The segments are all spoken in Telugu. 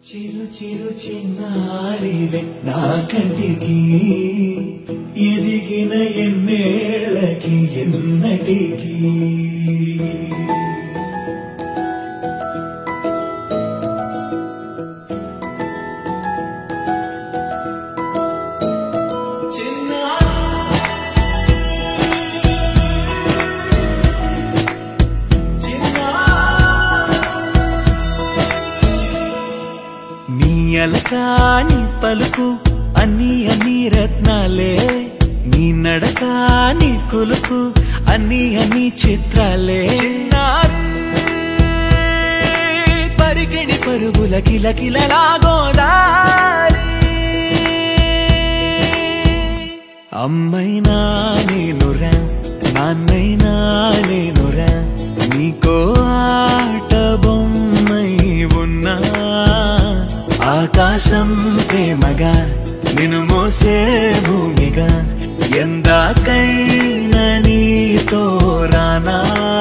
చిరు చిరు చిన్నారివే నా కంటికి ఎదిగిన ఎన్నేళ్ళకి ఎన్నటికి నీ అలకాని పలుకు అన్ని అన్ని రత్నాలే నీ నడకాని కులుకు అన్ని అన్ని చిత్రాలే చిన్నారి పరిగిణి పరుగుల కిల కిలలాగోదారి అమ్మైనా నేనురా నాన్నైనా నేనురా నీకో ఆట బొమ్మై ఉన్నా ఆకాశం ప్రేమగా నిన్ను మోసే భూమిగా ఎందాకైనా నీతో రానా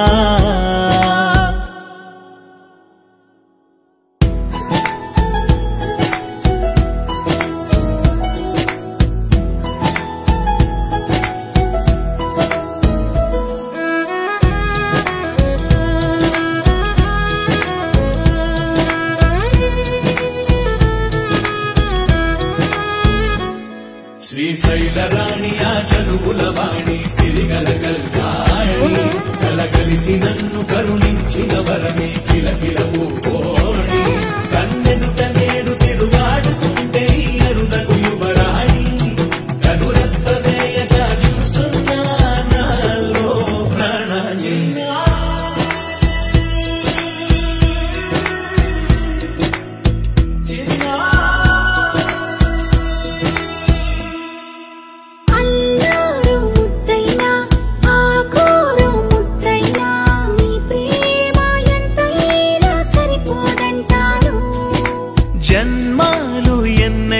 శ్రీశైల రాణి ఆ చదువుల వాణి సిరిగల కల్గాణి కలగలిసి నన్ను కరుణించిన వరమే కిలకిల కోణి కన్నెదుట నేను తిరుగాడుతుంటే ఈ అరుదకు యువరాణి కనురెప్పవేయగా చూస్తున్నా నాలో ప్రాణ అల్లారు ముద్దైనా ఆకోరు ముద్దైనా నీ ప్రేమ ఎంతైనా సరిపోదంటారు జన్మాలు ఎన్నై